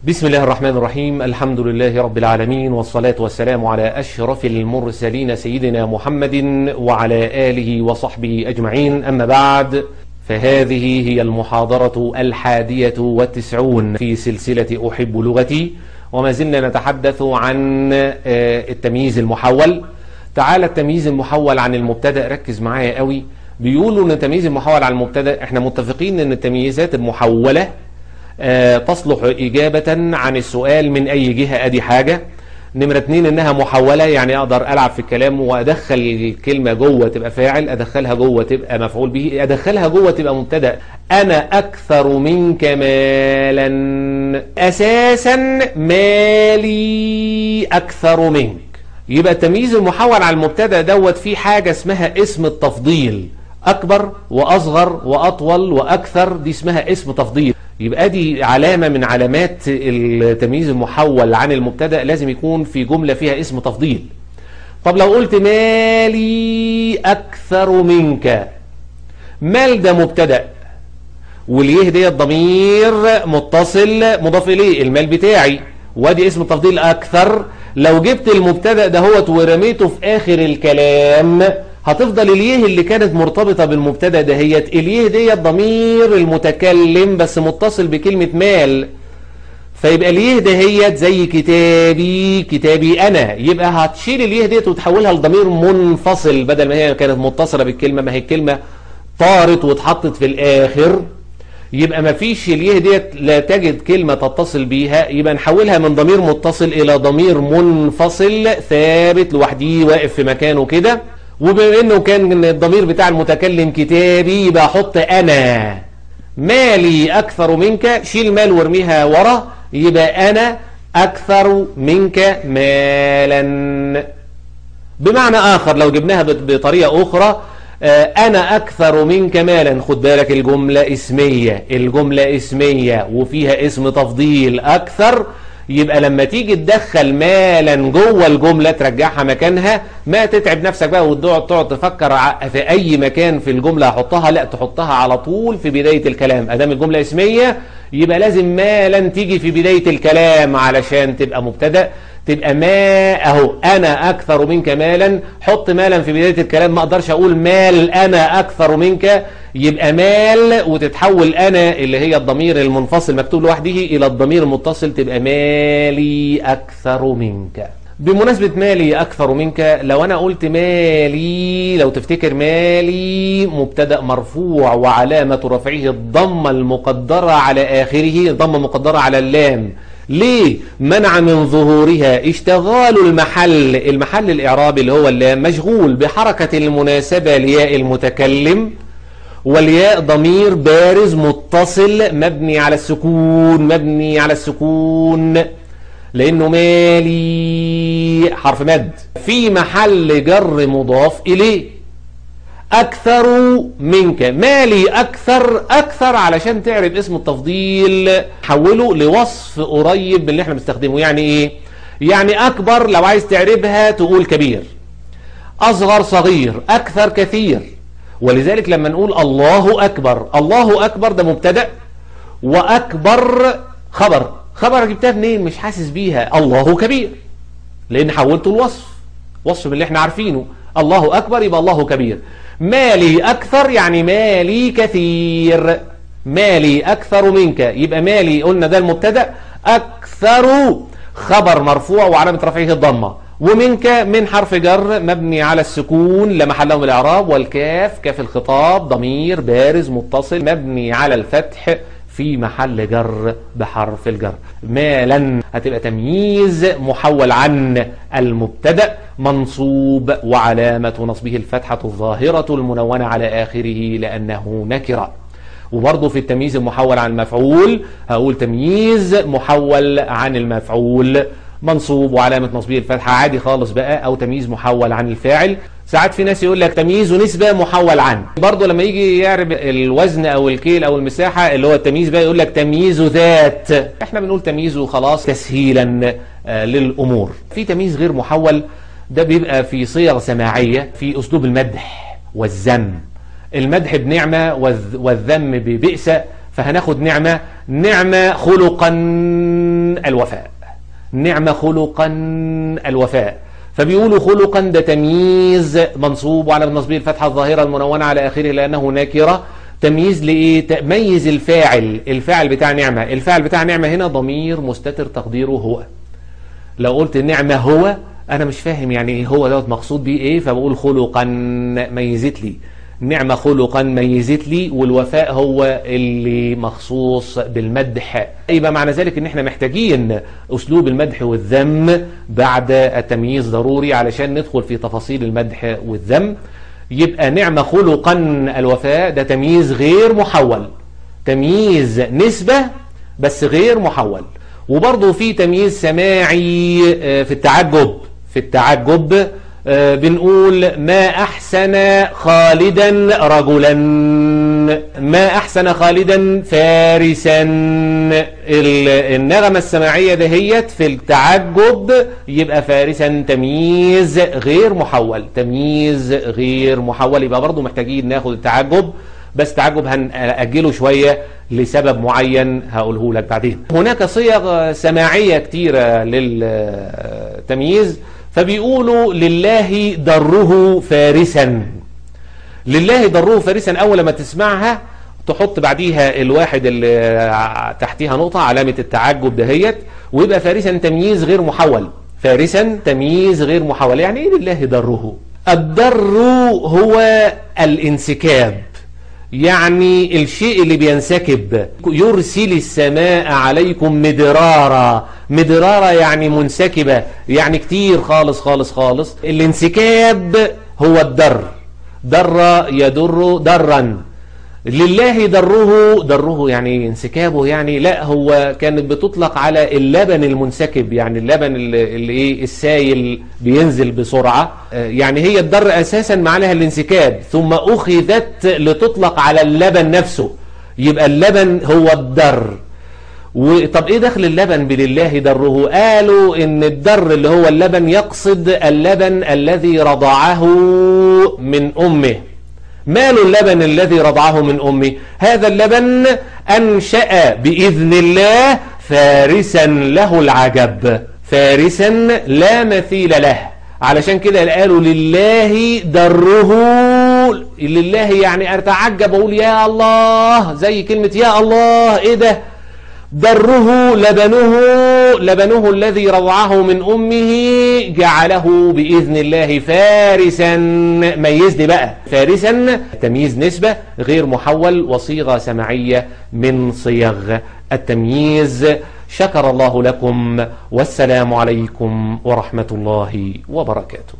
بسم الله الرحمن الرحيم الحمد لله رب العالمين والصلاة والسلام على أشرف المرسلين سيدنا محمد وعلى آله وصحبه أجمعين أما بعد فهذه هي المحاضرة الحادية والتسعون في سلسلة أحب لغتي وما زلنا نتحدث عن التمييز المحول تعالى التمييز المحول عن المبتدأ ركز معايا قوي بيقولوا ان التمييز المحول عن المبتدأ احنا متفقين ان التمييزات المحولة آه تصلح إجابة عن السؤال من أي جهة أدي حاجة نمرة اتنين إنها محولة يعني أقدر ألعب في الكلام وأدخل الكلمة جوه تبقى فاعل أدخلها جوه تبقى مفعول به أدخلها جوه تبقى مبتدأ أنا أكثر منك مالا أساسا مالي أكثر منك يبقى التمييز المحول على المبتدأ دوت فيه حاجة اسمها اسم التفضيل أكبر وأصغر وأطول وأكثر دي اسمها اسم تفضيل يبقى دي علامة من علامات التمييز المحول عن المبتدأ لازم يكون في جملة فيها اسم تفضيل طب لو قلت مالي أكثر منك مال ده مبتدأ واليه دي الضمير متصل مضاف إليه المال بتاعي وادي اسم التفضيل أكثر لو جبت المبتدأ دهوت ورميته في آخر الكلام هتفضل اليه اللي كانت مرتبطة بالمبتدا دهيت اليه دي الضمير المتكلم بس متصل بكلمة مال فيبقى اليه دهيت زي كتابي كتابي انا يبقى هتشيل اليه ديت وتحولها لضمير منفصل بدل ما هي كانت متصلة بالكلمة ما هي الكلمة طارت واتحطت في الاخر يبقى ما فيش اليه ديت لا تجد كلمة تتصل بيها يبقى نحولها من ضمير متصل الى ضمير منفصل ثابت لوحده واقف في مكانه كده وبما انه كان الضمير بتاع المتكلم كتابي يبقى احط انا مالي اكثر منك شيل مال وارميها ورا يبقى انا اكثر منك مالا بمعنى اخر لو جبناها بطريقة اخرى انا اكثر منك مالا خد بالك الجملة اسمية الجملة اسمية وفيها اسم تفضيل اكثر يبقى لما تيجي تدخل مالا جوه الجملة ترجعها مكانها ما تتعب نفسك بقى وتقعد تقعد تفكر في اي مكان في الجملة احطها لا تحطها على طول في بداية الكلام ادام الجملة اسمية يبقى لازم مالا تيجي في بداية الكلام علشان تبقى مبتدأ تبقى ما اهو انا اكثر منك مالا حط مالا في بداية الكلام ما اقدرش اقول مال انا اكثر منك يبقى مال وتتحول انا اللي هي الضمير المنفصل مكتوب لوحده الى الضمير المتصل تبقى مالي اكثر منك بمناسبة مالي أكثر منك لو أنا قلت مالي لو تفتكر مالي مبتدأ مرفوع وعلامة رفعه الضمة المقدرة على آخره ضمة مقدرة على اللام ليه منع من ظهورها اشتغال المحل المحل الإعرابي اللي هو اللام مشغول بحركة المناسبة لياء المتكلم والياء ضمير بارز متصل مبني على السكون مبني على السكون لأنه مالي حرف مد في محل جر مضاف إليه أكثر منك مالي أكثر أكثر علشان تعرف اسم التفضيل حوله لوصف قريب من اللي احنا بنستخدمه يعني إيه يعني أكبر لو عايز تعرفها تقول كبير أصغر صغير أكثر كثير ولذلك لما نقول الله أكبر الله أكبر ده مبتدأ وأكبر خبر خبر جبتها منين مش حاسس بيها الله كبير لأن حولته الوصف وصف من اللي احنا عارفينه الله أكبر يبقى الله كبير مالي أكثر يعني مالي كثير مالي أكثر منك يبقى مالي قلنا ده المبتدأ أكثر خبر مرفوع وعلامة رفعه الضمة ومنك من حرف جر مبني على السكون لا محل له من الاعراب والكاف كاف الخطاب ضمير بارز متصل مبني على الفتح في محل جر بحرف الجر مالا هتبقى تمييز محول عن المبتدا منصوب وعلامة نصبه الفتحة الظاهرة المنونة على آخره لأنه نكرة وبرضه في التمييز المحول عن المفعول هقول تمييز محول عن المفعول منصوب وعلامة نصبه الفتحة عادي خالص بقى أو تمييز محول عن الفاعل ساعات في ناس يقول لك تمييز ونسبة محول عن برضه لما يجي يعرف الوزن أو الكيل أو المساحة اللي هو التمييز بقى يقول لك تمييز ذات احنا بنقول تمييز وخلاص تسهيلا آه للأمور في تمييز غير محول ده بيبقى في صيغ سماعية في أسلوب المدح والذم المدح بنعمة والذم ببئس فهناخد نعمة نعمة خلقا الوفاء نعمة خلقا الوفاء فبيقولوا خلقا ده تمييز منصوب وعلى النصب الفتحة الظاهرة المنونة على آخره لأنه ناكرة تمييز لإيه تميز الفاعل الفاعل بتاع نعمة الفاعل بتاع نعمة هنا ضمير مستتر تقديره هو لو قلت النعمة هو أنا مش فاهم يعني إيه هو دوت مقصود بيه إيه فبقول خلقا ميزت لي نعمة خلقا ميزت لي والوفاء هو اللي مخصوص بالمدح يبقى معنى ذلك ان احنا محتاجين اسلوب المدح والذم بعد التمييز ضروري علشان ندخل في تفاصيل المدح والذم يبقى نعمة خلقا الوفاء ده تمييز غير محول تمييز نسبة بس غير محول وبرضه في تمييز سماعي في التعجب في التعجب بنقول ما أحسن خالدا رجلا ما أحسن خالدا فارسا النغمة السماعية دهيت في التعجب يبقى فارسا تمييز غير محول تمييز غير محول يبقى برضو محتاجين ناخد التعجب بس تعجب هنأجله شوية لسبب معين هقوله لك بعدين هناك صيغ سماعية كتيرة للتمييز فبيقولوا لله ضره فارسا لله ضره فارسا أول لما تسمعها تحط بعديها الواحد اللي تحتيها نقطة علامة التعجب دهيت ويبقى فارسا تمييز غير محول فارسا تمييز غير محول يعني ايه لله ضره الضر هو الانسكاب يعني الشيء اللي بينسكب يرسل السماء عليكم مدرارا مدرارا يعني منسكبة يعني كتير خالص خالص خالص الانسكاب هو الدر در يدر درا لله دره دره يعني انسكابه يعني لا هو كانت بتطلق على اللبن المنسكب يعني اللبن اللي ايه السايل بينزل بسرعة يعني هي الدر اساسا معناها الانسكاب ثم اخذت لتطلق على اللبن نفسه يبقى اللبن هو الدر وطب ايه دخل اللبن بلله دره قالوا ان الدر اللي هو اللبن يقصد اللبن الذي رضعه من امه مال اللبن الذي رضعه من أمه هذا اللبن أنشأ بإذن الله فارسا له العجب فارسا لا مثيل له علشان كده قالوا لله دره لله يعني أتعجب أقول يا الله زي كلمة يا الله إيه ده دره لبنه لبنه الذي رضعه من أمه جعله بإذن الله فارسا ميزني بقى فارسا تمييز نسبة غير محول وصيغة سمعية من صيغ التمييز شكر الله لكم والسلام عليكم ورحمة الله وبركاته